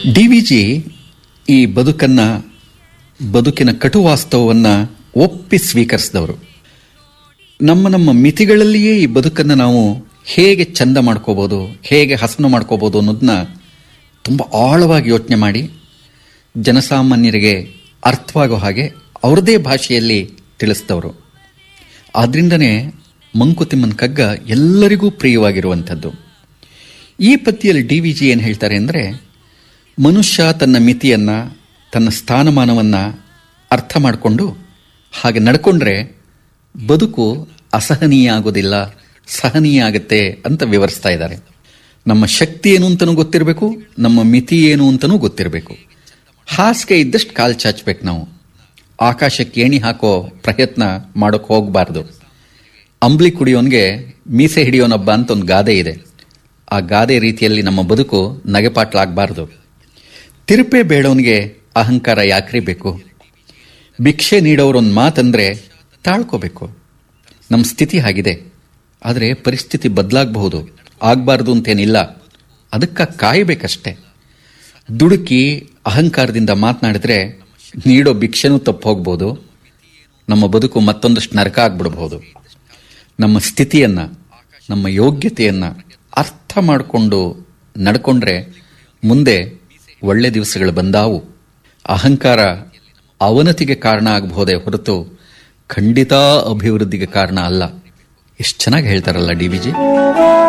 D V G ಈ ಬದುಕನ್ನ ಬದುಕಿನ ಕಟುವಾಸ್ತವವನ್ನು ಒಪ್ಪಿ ಸ್ವೀಕರಿಸಿದವರು ನಮ್ಮ ನಮ್ಮ ಮಿತಿಗಳಲ್ಲಿಯೇ ಈ ಬದುಕನ್ನು ನಾವು ಹೇಗೆ ಚಂದ ಮಾಡ್ಕೋಬೋದು ಹೇಗೆ ಹಸನು ಮಾಡ್ಕೋಬೋದು ಅನ್ನೋದನ್ನ ತುಂಬ ಆಳವಾಗಿ ಯೋಚನೆ ಮಾಡಿ ಜನಸಾಮಾನ್ಯರಿಗೆ ಅರ್ಥವಾಗೋ ಹಾಗೆ ಅವ್ರದೇ ಭಾಷೆಯಲ್ಲಿ ತಿಳಿಸಿದವರು ಆದ್ರಿಂದನೇ ಮಂಕುತಿಮ್ಮನ ಕಗ್ಗ ಎಲ್ಲರಿಗೂ ಪ್ರಿಯವಾಗಿರುವಂಥದ್ದು ಈ ಪದ್ಯದಲ್ಲಿ ಡಿ ವಿ ಜಿ ಏನು ಹೇಳ್ತಾರೆ ಅಂದರೆ ಮನುಷ್ಯ ತನ್ನ ಮಿತಿಯನ್ನು ತನ್ನ ಸ್ಥಾನಮಾನವನ್ನು ಅರ್ಥ ಮಾಡಿಕೊಂಡು ಹಾಗೆ ನಡ್ಕೊಂಡ್ರೆ ಬದುಕು ಅಸಹನೀಯ ಆಗೋದಿಲ್ಲ ಸಹನೀಯ ಆಗುತ್ತೆ ಅಂತ ವಿವರಿಸ್ತಾ ಇದ್ದಾರೆ ನಮ್ಮ ಶಕ್ತಿ ಏನು ಅಂತಲೂ ಗೊತ್ತಿರಬೇಕು ನಮ್ಮ ಮಿತಿ ಏನು ಅಂತಲೂ ಗೊತ್ತಿರಬೇಕು ಹಾಸಿಗೆ ಇದ್ದಷ್ಟು ಕಾಲು ಚಾಚ್ಬೇಕು ನಾವು ಆಕಾಶಕ್ಕೆ ಏಣಿ ಹಾಕೋ ಪ್ರಯತ್ನ ಮಾಡೋಕೆ ಹೋಗಬಾರ್ದು ಅಂಬ್ಲಿ ಕುಡಿಯೋನ್ಗೆ ಮೀಸೆ ಹಿಡಿಯೋನೊಬ್ಬ ಅಂತ ಒಂದು ಗಾದೆ ಇದೆ ಆ ಗಾದೆ ರೀತಿಯಲ್ಲಿ ನಮ್ಮ ಬದುಕು ನಗೆಪಾಟ್ಲಾಗಬಾರ್ದು ತಿರುಪೆ ಬೇಡವನಿಗೆ ಅಹಂಕಾರ ಯಾಕ್ರಿ ಬೇಕು ಭಿಕ್ಷೆ ನೀಡೋರೊಂದು ಮಾತಂದ್ರೆ ತಾಳ್ಕೋಬೇಕು ನಮ್ಮ ಸ್ಥಿತಿ ಆಗಿದೆ ಆದರೆ ಪರಿಸ್ಥಿತಿ ಬದಲಾಗಬಹುದು ಆಗಬಾರ್ದು ಅಂತೇನಿಲ್ಲ ಅದಕ್ಕೆ ಕಾಯಬೇಕಷ್ಟೆ ದುಡುಕಿ ಅಹಂಕಾರದಿಂದ ಮಾತನಾಡಿದ್ರೆ ನೀಡೋ ಭಿಕ್ಷೆನೂ ತಪ್ಪು ಹೋಗ್ಬೋದು ನಮ್ಮ ಬದುಕು ಮತ್ತೊಂದಷ್ಟು ನರಕ ಆಗ್ಬಿಡ್ಬೋದು ನಮ್ಮ ಸ್ಥಿತಿಯನ್ನ ನಮ್ಮ ಯೋಗ್ಯತೆಯನ್ನ ಅರ್ಥ ಮಾಡಿಕೊಂಡು ನಡ್ಕೊಂಡ್ರೆ ಮುಂದೆ ಒಳ್ಳೆ ದಿವಸಗಳು ಬಂದಾವು ಅಹಂಕಾರ ಅವನತಿಗೆ ಕಾರಣ ಆಗಬಹುದೇ ಹೊರತು ಖಂಡಿತ ಅಭಿವೃದ್ಧಿಗೆ ಕಾರಣ ಅಲ್ಲ ಎಷ್ಟು ಚೆನ್ನಾಗಿ ಹೇಳ್ತಾರಲ್ಲ ಡಿ ವಿಜಿ